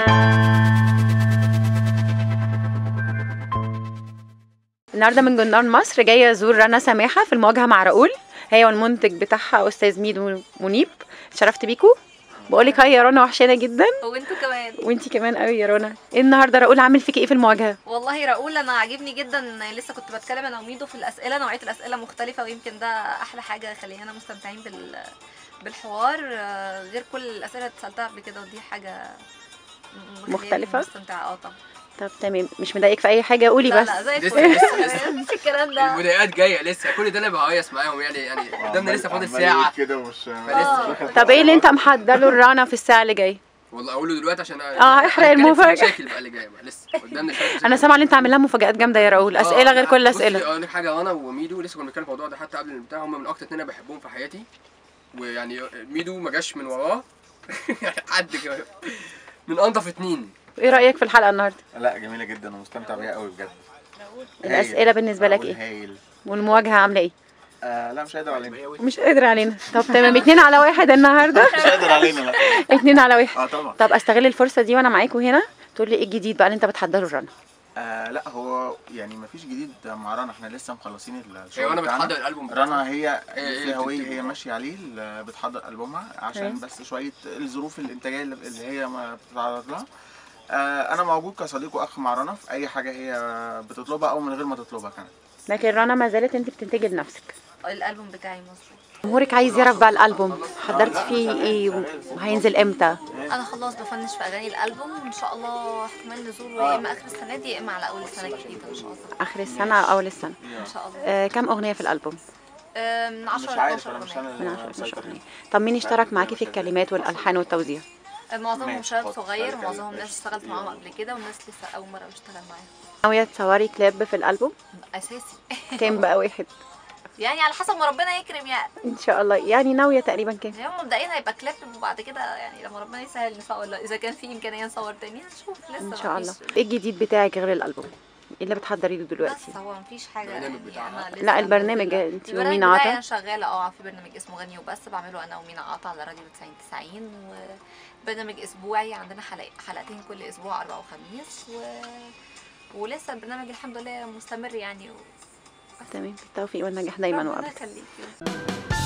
النهارده من جندان مصر جايه ازور رنا سماحه في المواجهه مع راؤول هي والمنتج بتاعها استاذ ميدو منيب اتشرفت بيكو بقول لك هاي يا رنا وحشانه جدا وانتوا كمان وانتي كمان قوي يا رنا إيه النهارده راؤول عامل فيكي ايه في المواجهه والله راؤول انا عاجبني جدا لسه كنت بتكلم انا وميدو في الاسئله نوعيه الاسئله مختلفه ويمكن ده احلى حاجه خلينا مستمتعين بال بالحوار آه، غير كل الاسئله اللي اتسالتها قبل كده ودي حاجه مخلياني مختلفة؟ مستمتعه اه طبعا طب تمام مش مضايقك في اي حاجه قولي لا بس لا زي لسه- الفل لسه- لسه. مفيش الكلام ده المضايقات جايه لسه كل ده انا بهيص معاهم يعني يعني قدامنا لسه فاضل عمال يقول ساعه كده ومش فلسه طب ايه اللي انت محضر له الرنا في الساعه اللي جايه والله اقوله دلوقتي عشان اه، احرق هنتكلم في المفاجأة. المشاكل بقى اللي جايه بقى لسه قدامنا شويه انا سامعه ان انت عامل لها مفاجات جامده يا راؤول اسئله غير كل الاسئله اقول لك حاجه انا وميدو لسه كنا بنتكلم في الموضوع ده حتى قبل البتاع هم من اكتر اتنين انا بحبهم في حياتي ويعني ميدو ما جاش من وراه يعني حد كده من انضف اتنين ايه رايك في الحلقه النهارده لا جميله جدا ومستمتع بيها قوي بجد الاسئله بالنسبه لك راؤول ايه هايل والمواجهه عامله ايه آه لا مش قادر علينا مش قادر علينا طب تمام اتنين على واحد النهارده مش قادر علينا لا اتنين على واحد اه طبعا طب استغل الفرصه دي وانا معاكوا هنا تقول لي ايه الجديد بقى اللي انت بتحضره الرنا آه لا هو يعني مفيش جديد مع رنا احنا لسه مخلصين الشغل ايوه انا بتاعنا. بتحضر الالبوم بتاعها. رنا هي إيه في اللي هوية بتكتبه؟ هي ماشيه عليه ال- بتحضر البومها عشان تمام. بس شويه الظروف الانتاجيه اللي اللي هي ما بتتعرض لها آه انا موجود كصديق واخ مع رنا في اي حاجه هي بتطلبها او من غير ما تطلبها كمان لكن رنا ما زالت انت بتنتجي لنفسك الالبوم بتاعي مظبوط جمهورك عايز يعرف بقى الالبوم حضرت فيه ايه وهينزل امتى انا خلاص بفنش في اغاني الالبوم ان شاء الله احتمال نزوره يا اما اخر السنه دي يا اما على اول السنه الجديده ان شاء الله اخر السنه او اول السنه ان شاء الله آه كم اغنيه في الالبوم آه، من 10 مش ل عارف 12 انا مش أغنية. انا من اللي 10 12 مسيطر. اغنيه طب مين اشترك معاكي في الكلمات والالحان والتوزيع معظمهم ماشي، شباب حط صغير ذلك ومعظمهم على ناس اشتغلت معاهم قبل كده وناس لسه اول مره بشتغل معاهم ناويه تصوري كليب في الالبوم اساسي كام بقى واحد يعني على حسب ما ربنا يكرم يعني ان شاء الله يعني ناويه تقريبا كام يعني مبدئيا هيبقى كليب وبعد كده يعني لما ربنا يسهل نصور لا اذا كان في امكانيه نصور تاني هنشوف لسه ان ما شاء الله فيش- ايه الجديد بتاعك غير الالبوم ايه اللي بتحضري له بس دلوقتي هو مفيش حاجه البرنامج يعني بتاعها. أنا لسه لا البرنامج الحمد لله. انت البرنامج ومينا بتاعي عطا انا شغاله اه في برنامج اسمه غني وبس بعمله انا ومينا عطا على راديو 90 90 وبرنامج اسبوعي عندنا حلق حلقتين كل اسبوع اربع وخميس و... ولسه البرنامج الحمد لله مستمر يعني و... تمام بالتوفيق والنجاح دايما ربنا وابدا يخليكي